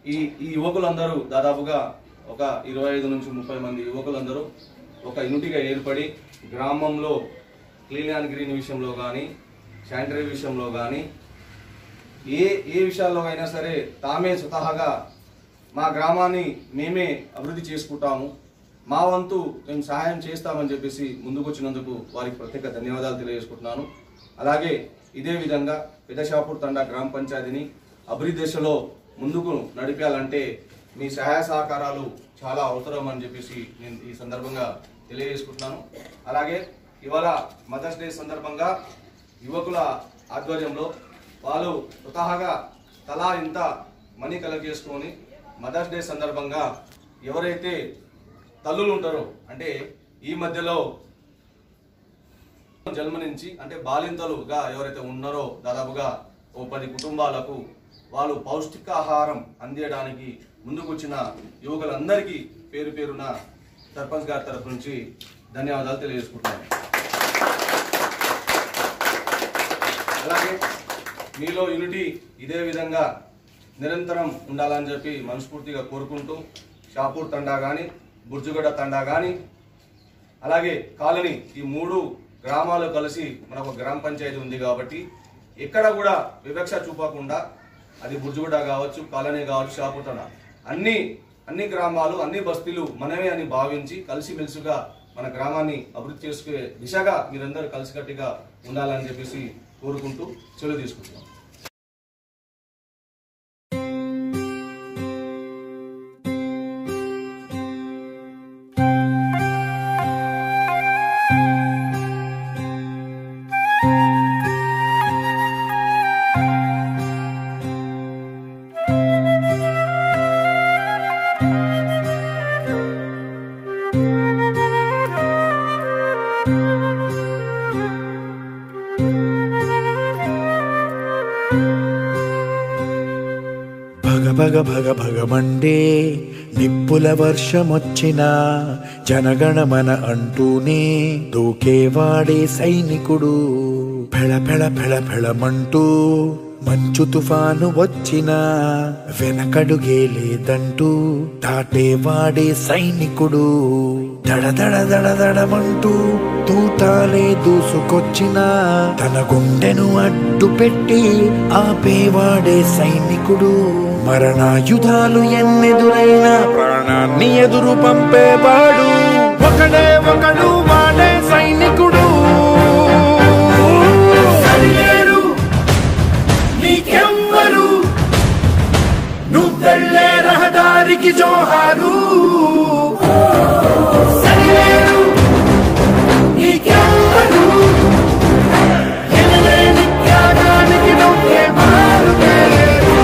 ఈ ఈ యువకులందరూ దాదాపుగా ఒక ఇరవై ఐదు నుంచి ముప్పై మంది యువకులందరూ ఒక యూనిటీగా ఏర్పడి గ్రామంలో క్లీన్ అండ్ గ్రీన్ విషయంలో కానీ శానిటరీ విషయంలో కానీ ఏ ఏ విషయాల్లో అయినా సరే తామే స్వతహాగా మా గ్రామాన్ని మేమే అభివృద్ధి చేసుకుంటాము మా వంతు మేము సహాయం చేస్తామని చెప్పేసి ముందుకు వచ్చినందుకు వారికి ప్రత్యేక ధన్యవాదాలు తెలియజేసుకుంటున్నాను అలాగే ఇదే విధంగా పెద్దషాపూర్ తండా గ్రామ పంచాయతీని అభివృద్ధి దశలో ముందుకు నడిపాలంటే మీ సహాయ సహకారాలు చాలా అవసరం అని చెప్పేసి నేను ఈ సందర్భంగా తెలియజేసుకుంటున్నాను అలాగే ఇవాళ మదర్స్ డే సందర్భంగా యువకుల ఆధ్వర్యంలో వాళ్ళు స్వతహాగా తలా ఇంత మనీ కలెక్ట్ చేసుకొని మదర్స్ డే సందర్భంగా ఎవరైతే తల్లులు ఉంటారో అంటే ఈ మధ్యలో జన్మనించి అంటే బాలింతలుగా ఎవరైతే ఉన్నారో దాదాపుగా ఓ పది కుటుంబాలకు వాళ్ళు పౌష్టికాహారం అందించడానికి ముందుకొచ్చిన యువకులందరికీ పేరు పేరున సర్పంచ్ గారి తరఫు నుంచి ధన్యవాదాలు తెలియజేసుకుంటున్నాను అలాగే మీలో యూనిటీ ఇదే విధంగా నిరంతరం ఉండాలని చెప్పి మనస్ఫూర్తిగా కోరుకుంటూ షాపూర్ తండా కానీ బుర్జుగడ తండా కానీ అలాగే కాలనీ ఈ మూడు గ్రామాలు కలిసి మనకు గ్రామ పంచాయతీ ఉంది కాబట్టి ఎక్కడ కూడా వివక్ష చూపకుండా అది బుర్జుగూడ కావచ్చు కాలనీ కావచ్చు షాపూర్ తండా అన్ని అన్ని గ్రామాలు అన్ని బస్తీలు మనమే అని భావించి కలిసిమెలిసిగా మన గ్రామాన్ని అభివృద్ధి చేసుకునే దిశగా మీరందరూ కలిసికట్టుగా ఉండాలని చెప్పేసి కోరుకుంటూ చెలు తీసుకుంటున్నాం భగ భగ భగ భగమండే నిప్పుల వర్షమొచ్చినా జనగణమన అంటూనే దూకేవాడే సైనికుడు ఫెళ ఫెళ ఫెళ ఫెళమంటూ మంచు తుఫాను వచ్చినా వెనకడుగే లేదంటూ దాటేవాడే సైనికుడు దడ దడ దడ దడమంటూ తూటాలే దూసుకొచ్చినా తన గుండెను అడ్డు పెట్టి ఆపేవాడే సైనికుడు మరణాయుధాలు ఎన్నెదురైనా ప్రాణాన్ని ఎదురు పంపేవాడు ఒకడే ఒకడు వాడే సైనికుడు సరిలేరు నీకెవ్వరు నువ్వెళ్ళే రహదారికి జోహారు సరిలేరు నీకెవ్వరు ఎనలేని త్యాగానికి నువ్వే మారుతేరు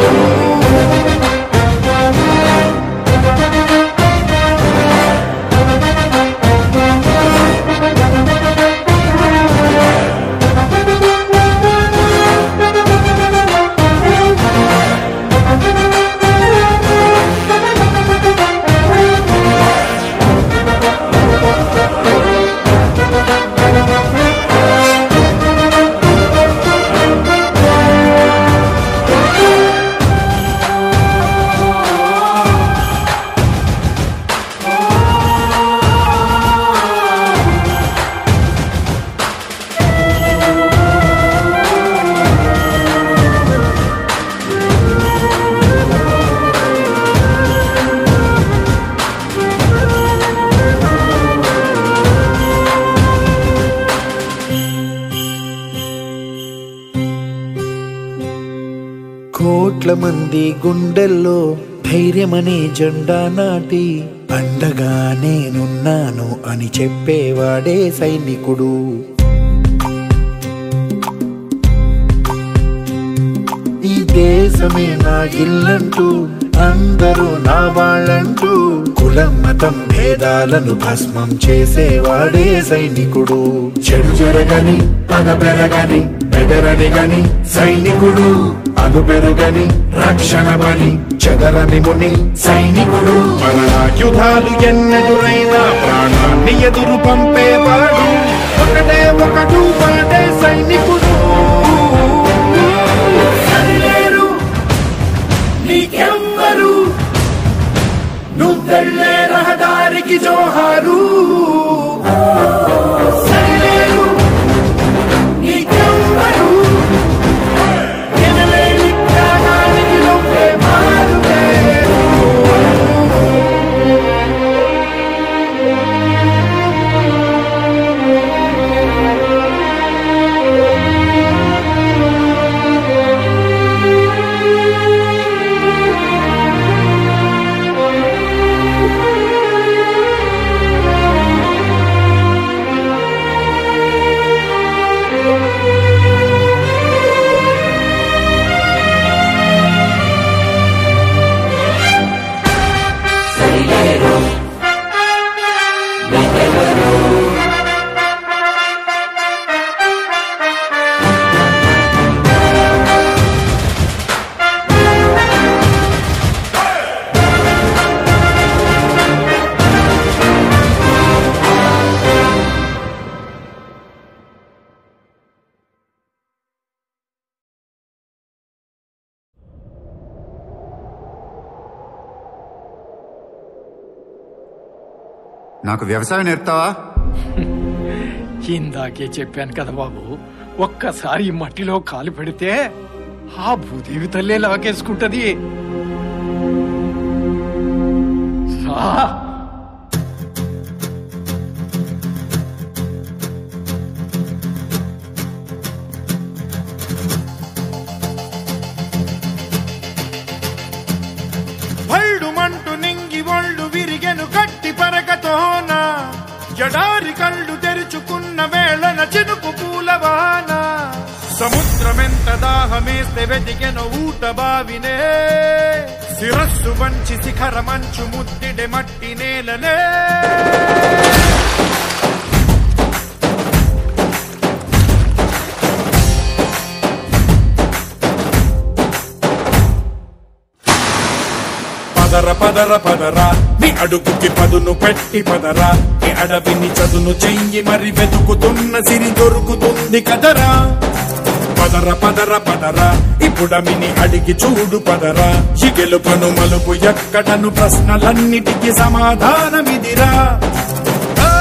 కోట్ల మంది గుండెల్లో ధైర్యమనే జెండా నాటి అండగా నేనున్నాను అని చెప్పేవాడే సైనికుడు ఈ దేశమే నా ఇల్లంటూ అందరూ నా వాళ్ళంటూ కులం మతం భేదాలను భస్మం చేసేవాడే సైనికుడు చెడు జరగని పగ పెరగని బెదరని గని సైనికుడు అగు పెరుగని రక్షణ బలి చెదరని ముని సైనికుడు మరణాయుధాలు ఎన్నెదురైనా ప్రాణాన్ని ఎదురు పంపేవాడు ఒకటే ఒకడు వాడే సైనికుడు సరిలేరు నీకెవ్వరు నువ్వెళ్ళే రహదారికి జోహారు సరిలేరు నీకెవ్వరు ఎనలేని త్యాగానికి నువ్వే మారువేరు నాకు వ్యవసాయం నేర్పుతావా ఇందాకే చెప్పాను కదా బాబు ఒక్కసారి ఈ మట్టిలో కాలు పెడితే ఆ భూదేవి తల్లే లాగేసుకుంటది రా. భళ్ళుమంటూ నింగి ఒళ్ళు విరిగెను గట్టి పరకతోన ఎడారి కళ్ళు తెరుచుకున్న వేళన చినుకు పూలవాన సముద్రమెంత దాహమేస్తే వెతికెను ఊట బావినే శిరస్సు వంచి శిఖర మంచు ముద్దిడె మట్టి నేలనే పదర పదర పదరా నీ అడుగుకి పదును పెట్టి పదరా నీ అడవిని చదును చెయ్యి మరి వెతుకుతున్న సిరి దొరుకుతుంది కదరా పదర పదర పదరా ఇప్పుడమిని అడిగి చూడు పదరా ఈ గెలుపను మలుపు ఎక్కడను ప్రశ్నలన్నిటికీ సమాధానమిదిరా ఆ,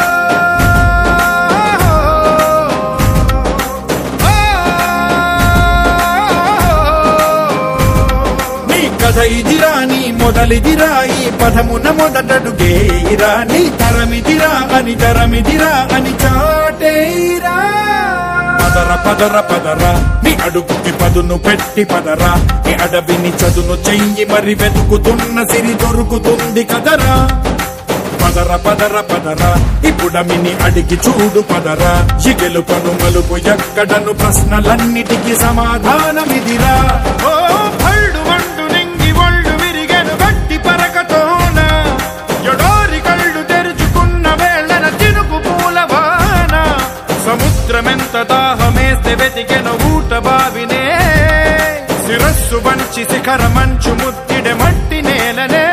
నీ కథ ఇదిరా నీ మొదలిదిరా ఈ పదమున మొదటడుగేయిరా నీ తరమిదిరా అని తరమిదిరా అని చాటేయిరా పదర పదర పదరా నీ అడుగుకి పదును పెట్టి పదరా నీ అడవిని చదును చెయ్యి మరి వెతుకుతున్న సిరి దొరుకుతుంది కదరా పదర పదర పదరా ఇప్పుడమిని అడిగి చూడు పదరా ఈ గెలుపను మలుపు ఎక్కడను ప్రశ్నలన్నిటికీ సమాధానమిదిరా ఓ భళ్ళు వండు నింగి ఒళ్ళు విరిగెను గట్టి పరకతోన ఎడోరి కళ్ళు తెరుచుకున్న వేళన చినుకు పూలవాన సముద్రమెంత దాహమేస్తే వెతికెను ఊట బావినే శిరస్సు వంచి శిఖర మంచు ముద్దిడె మట్టి నేలనే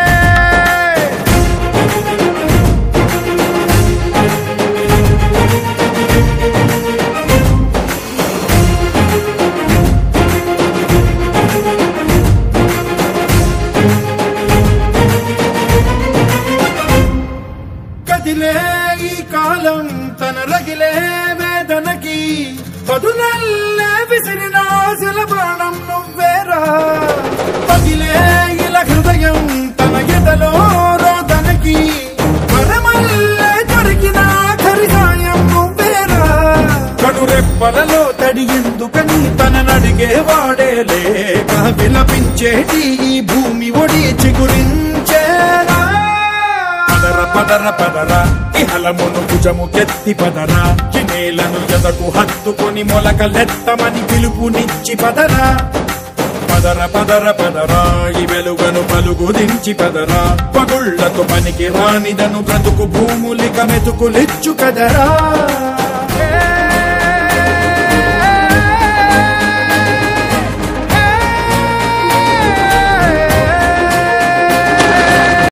కదిలే ఈ కాలం తన రగిలే వేదనకి పదునల్లే విసిరిన ఆశల బాణం నువ్వేరా పగిలే ఇలా హృదయం తన ఎదలో రోదనకి వరమల్లే దొరికిన ఆఖరి సాయం నువ్వేరా కడురెప్పలలో తడి ఎందుకని తన నడిగే వాడే లేక విలపించేటి ఈ భూమి ఒడి చిగురించేరా పదర పదర పదర ఇహలమును భుజము కెత్తి పదర ఈ నేలను ఎదకు హత్తుకొని మొలకలెత్తమని పిలుపునిచ్చి పదరా పదర పదర పదరా ఈ వెలుగను పలుగు దించి పదరా పగుళ్లకు పనికి రానిదను బ్రతుకు భూములిక మెతుకులిచ్చు కదరా